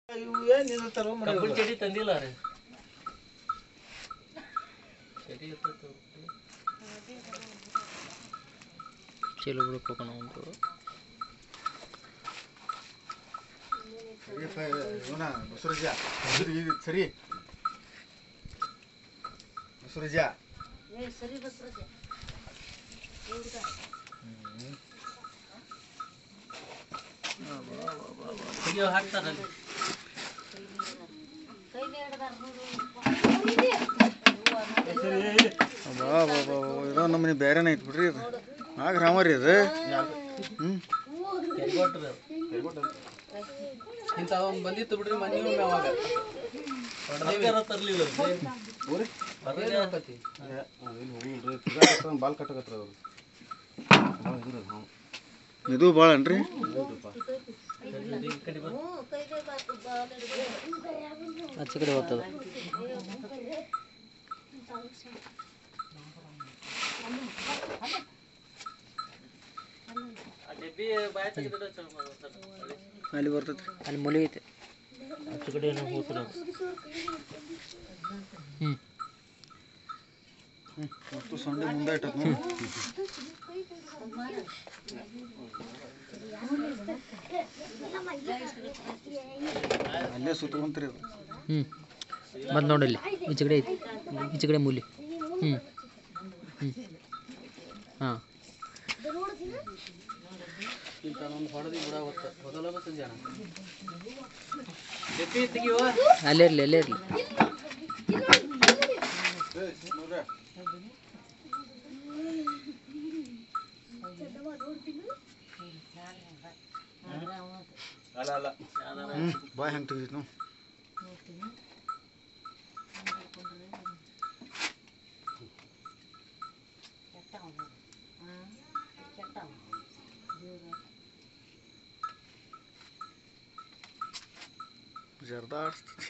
ಇವು ಏನ್ ನಿಲ್ತಾರೋ ಮನೆ ಕಬ್ಬನ್ ಚಡಿ ತಂದಿಲ್ಲ ರೀ ಚಡಿ ಇರ್ತೈತೆ ಚಲೋ ಬಿಡ್ಬೇಕು ನಾವು ಇವನ ಬಸವರಾಜ ಇದು ಇದು ಸರಿ ಬಸವರಾಜ ತೆಗಿಯೋ ಹಾಕ್ತಾರಲ್ಲಿ ಬಾ ಬಾ ಬಾ ಬಾ, ಇದೋ ನಮ್ಮನೆ ಬೇರೆನೇ ಐತಿ ಬಿಡ್ರಿ ಇದು ಆಗ ರಾಮರಿ ಇದು ಹ್ಞೂ ಕೆರ್ಗೊಟ್ರಿ ಇಂಥ ಒಂದು ಬಂದಿತ್ತು ಬಿಡ್ರಿ ಮನೆ ಒಮ್ಮೆ ಅವಾಗ ಹೊಡೆದೇವ್ಯಾರ ತರ್ಲಿಲ್ಲ ಬಾಲ್ ಕಟ್ಟಕತ್ರ ಅವ್ರು ಇದು ಭಾಳ ಅನ್ರಿ ಈ ಕಡೆ ಬರ್ ಆಚೆ ಕಡೆ ಹೋಗ್ತದ ಅಲ್ಲಿ ಬರ್ತೈತಿ ಅಲ್ಲಿ ಮೊಲಿ ಐತೆ ಆಚೆ ಕಡೆ ಏನೋ ಹೋಗ್ತದ ಹ್ಞೂ ಮತ್ತು ಸೊಂಡೆ ಮುಂದೆ ಇಟ್ಟತ್ ನೋಡಿ ಅಲ್ಲೇ ಸುತ್ತಕೊಂತ್ರಿ ಅದು ಹ್ಞೂ ಮತ್ತು ನೋಡಲ್ಲಿ ಈಚೆ ಕಡೆ ಐತಿ ಈಚೆ ಕಡೆ ಮೂಲಿ ಹ್ಞೂ ಹ್ಞೂ ಹಾಂ ಇಂಥ ಒಂದು ಹೊಡೆದಿ ಬಿಡ ಹೊತ್ತ ಮೊದಲ ಬರ್ತದೆ ಜನ ಎಪ್ಪಿ ತೆಗಿಯುವ ಅಲ್ಲೇ ಇರಲಿ ಅಲ್ಲೇ ಇರಲಿ ಹ್ಞೂ ಬಾಯ್ ಹೆಂಗೆ ತೆಗಿತು ನಾವು ಜರ್ದಾಡ್ಸ್ತೈತಿ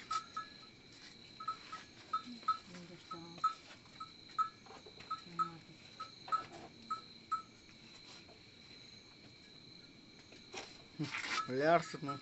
ಒಳ್ಳೆ ಆಡ್ಸ್ತೈತಿ ನಾವು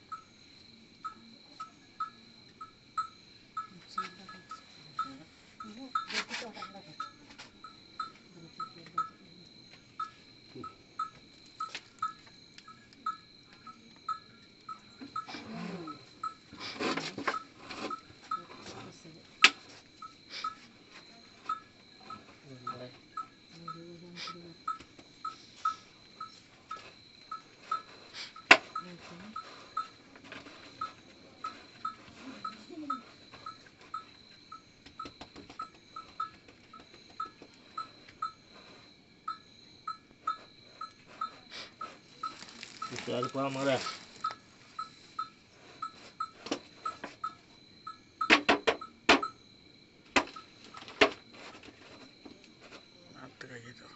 ಸ್ವಲ್ಪ ಮರ ಮೆತ್ತಗಾಗೈತೆ ಅದು.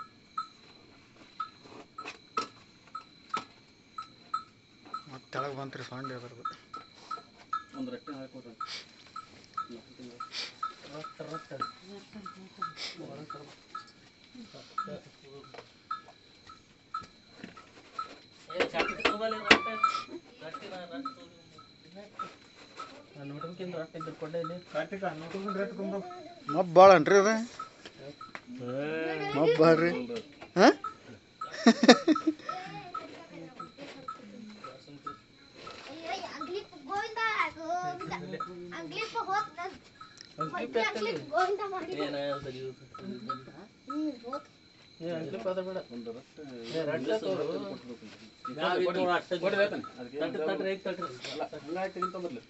ಮತ್ತೆ ತೆಳಗೆ ಬಂತ್ರಿ ಸೊಂಡೆ ಅದ್ರದ್ದು ಒಂದು ರಟ್ಟೆ ಹಾಕ್ಬಿಟ್ರೆ ನೋಡ್ಬೇಕಿಂದ ರೊಟ್ಟ ಇದ್ದು ಕೊಂಡೆ ಇಲ್ಲಿ ಮಬ್ಬ ಭಾಳ ಅನ್ರಿ ಅದ ಮಬ್ಬ ಭಾಳ ರೀ ಹಾಂ ಏ ಅಂಕ್ಲಿಪ್ ಅದ ಬೇಡ ಒಂದು ರಟ್ಟೆ ಏ ರಟ್ಟ ತೋರು ಅಲ್ಲ ಹಂಗಾಯ್ತು ಇಂತ ಬರ್ಲಿ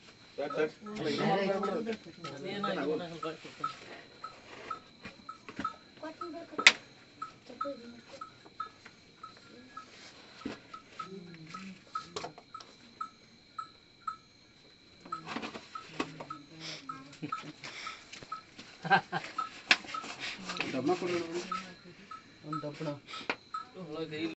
ಡಬ್ಬ ಕೊಡಿ ಒಂದು ದಪ್ಪಣ ಒಳಗೆ